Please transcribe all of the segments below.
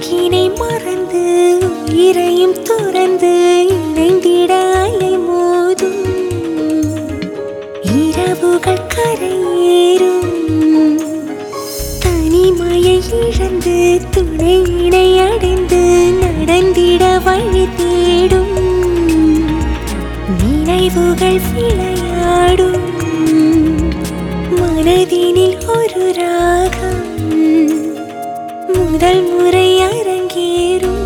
உலகினை மறந்து உயிரையும் துறந்து இணைந்திட அலை மோதும் இரவுகள் கரையேறும் தனிமையை இழந்து துணையினை அடைந்து நடந்திட வழி தேடும் நினைவுகள் விளையாடும் மனதினில் ஒரு ராகம் முதல் முறை அரங்கேறும்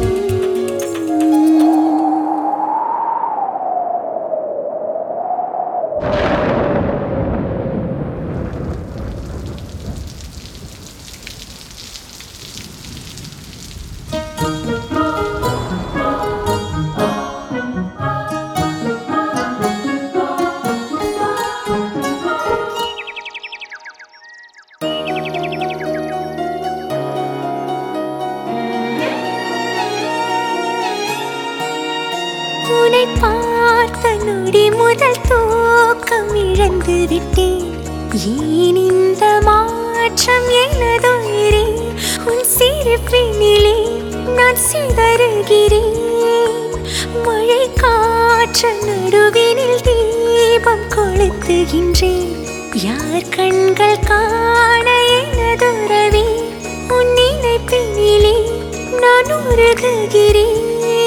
உன்னை பார்த்த நொடி முதல் தூக்கம் இழந்து விட்டேன் ஏன் இந்த மாற்றம் எனதுயிரே உன் சிரிப்பினிலே நான் சிதறுகிறேன் மழை காற்று நடுவினில் தீபம் கொளுத்துகின்றேன் யார் கண்கள் காண எனதுறவே உன் நினைப்பினிலே நான் உருகுகிறேன்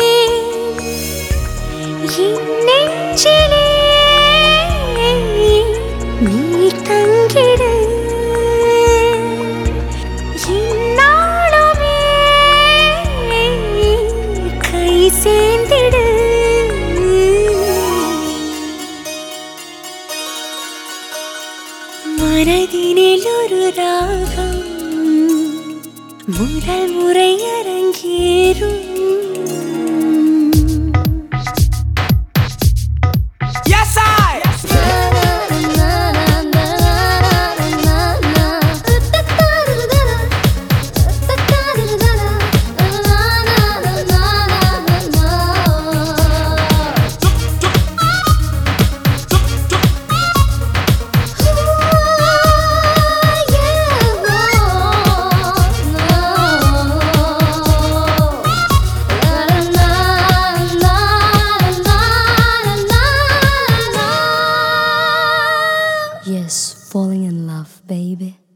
என் நெஞ்சிலே நீ தங்கிடு எந்நாளுமே கை சேர்ந்திடு மனதினில் ஒரு ராகம் முதல் முறை அரங்கேறும் Yes, I. Yes, falling in love, baby.